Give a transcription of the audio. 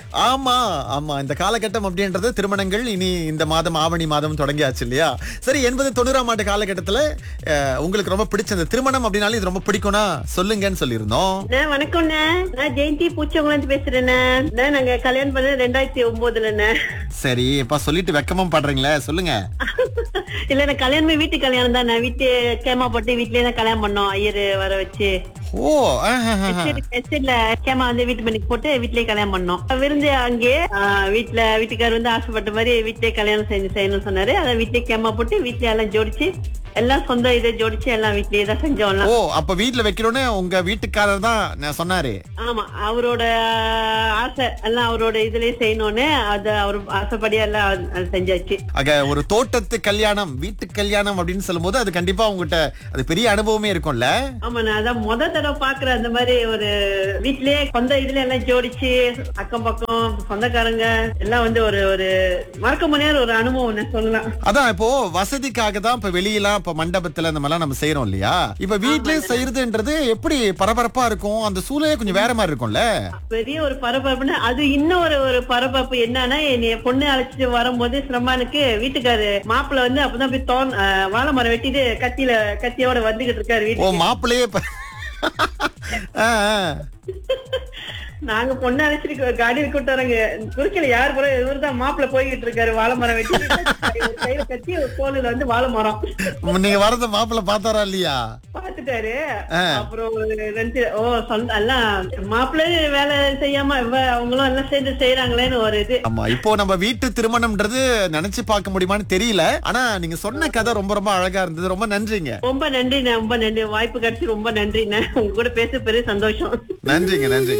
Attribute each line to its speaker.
Speaker 1: ஆமா ஆமா இந்த காலகட்டம் அப்படின்றது திருமணங்கள் இனி இந்த மாதம் ஆவணி மாதம் தொடங்கியாச்சு இல்லையா சரி எண்பது தொண்ணூறாம் ஆண்டு காலகட்டத்துல அஹ், உங்களுக்கு ரொம்ப பிடிச்ச இந்த திருமணம் அப்படின்னாலும் இது ரொம்ப பிடிக்கும்னா சொல்லுங்கன்னு சொல்லியிருந்தோம்
Speaker 2: அண்ணா, வணக்கம்ண்ணே நான் ஜெயந்தி பூச்சவங்கள இருந்து பேசுறேண்ணே அண்ணா, நாங்க கல்யாணம் பண்ணது ரெண்டாயிரத்தி ஒன்பதுலண்ணே
Speaker 1: சரி இப்ப சொல்லிட்டு வெக்கமும் படுறீங்களே சொல்லுங்க
Speaker 2: இல்ல நான் கல்யாணமே வீட்டு கல்யாணம் தான் வீட்டு கேமா போட்டு வீட்லயே தான் கல்யாணம் பண்ணோம் ஐயர் வர வச்சு
Speaker 1: ஓ ஆஹ்
Speaker 2: எஸ்டேட்ல கேமா வந்து வீட்டு மணிக்கு போட்டு வீட்லயே கல்யாணம் பண்ணோம் விருந்து அங்கேயே ஆ, வீட்ல வீட்டுக்காரர் வந்து ஆசைப்பட்ட மாதிரி வீட்லயே கல்யாணம் செஞ்சு செய்யணும்னு சொன்னாரு அதை வீட்லயே கேமா போட்டு வீட்லயே எல்லாம் ஜோடிச்சு எல்லாம் சொந்த இதை ஜோடிச்சு எல்லாம் வீட்லயே தான் செஞ்சோம் எல்லாம்
Speaker 1: ஓ அப்ப வீட்டுல வைக்கணும்னு உங்க வீட்டுக்காரர் தான் நான் சொன்னாரு
Speaker 2: ஆமா அவரோட ஆசை எல்லாம் அவரோட இதுலயே செய்யணும்னு அது அவர் ஆசைப்படி எல்லாம் அது செஞ்சாச்சு
Speaker 1: ஆக ஒரு தோட்டத்து கல்யாணம் வீட்டு கல்யாணம் அப்படின்னு சொல்லும்போது அது கண்டிப்பா உங்ககிட்ட அது பெரிய அனுபவமே இருக்கும்ல
Speaker 2: ஆமா நான் அதான் முத தடவை பாக்குறேன் அந்த மாதிரி ஒரு வீட்லயே சொந்த இதுல எல்லாம் ஜோடிச்சு அக்கம் பக்கம் சொந்தக்காரங்க எல்லாம் வந்து ஒரு ஒரு மறக்க முடியாத ஒரு அனுபவம் நான் சொல்லலாம்
Speaker 1: அதான் இப்போ வசதிக்காக தான் இப்ப வெளியெல்லாம் இப்ப மண்டபத்துல இந்த மாதிரிலாம் நம்ம செய்யறோம் இல்லையா இப்ப வீட்லயே செய்யறதுன்றது எப்படி பரபரப்பா இருக்கும் அந்த சூழலே கொஞ்சம் வேற மாதிரி இருக்கும்ல
Speaker 2: பெரிய ஒரு பரபரப்புன்னு அது இன்னும் ஒரு ஒரு பரபரப்பு என்னன்னா என்னைய பொண்ணு அழைச்சிட்டு வரும்போது சிரமானுக்கு வீட்டுக்காரு மாப்பிள்ள வந்து அப்பதான் போய் தோன் அஹ், வாழை மரம் வெட்டிட்டு கத்தியில கத்தியோட வந்துகிட்டு இருக்காரு
Speaker 1: ஓ
Speaker 2: வீட்டுக்கு
Speaker 1: மாப்பிள்ளையே இப்ப ஆ, ஆ.
Speaker 2: நாங்க பொண்ணு அழைச்சிட்டு காடி கூட்டு வராங்க குறுக்கில யாரு போற இவருதான் மாப்பிள்ள போய்கிட்டு இருக்காரு வாழை மரம் வெட்டி ஒரு கையில கத்தி ஒரு கோலில வந்து வாழை மரம்
Speaker 1: நீங்க வரத மாப்பிள்ளை பார்த்தாரா இல்லையா
Speaker 2: பாத்துட்டாரு
Speaker 1: ஆ.
Speaker 2: அப்புறம் ஒரு ரெண்டு ஓ சொந்த எல்லாம் மாப்பிள்ளை வேலை செய்யாம இவ அவங்களும் எல்லாம் சேர்ந்து செய்யறாங்களேன்னு ஒரு இது
Speaker 1: ஆமா இப்போ நம்ம வீட்டு திருமணம்ன்றது நினைச்சு பார்க்க முடியுமான்னு தெரியல ஆனா நீங்க சொன்ன கதை ரொம்ப ரொம்ப அழகா இருந்தது ரொம்ப நன்றிங்க
Speaker 2: ரொம்ப நன்றிண்ணே ரொம்ப நன்றி வாய்ப்பு கிடைச்சி ரொம்ப நன்றிண்ணே உங்க கூட பேச பெரிய சந்தோஷம்
Speaker 1: நன்றிங்க நன்றி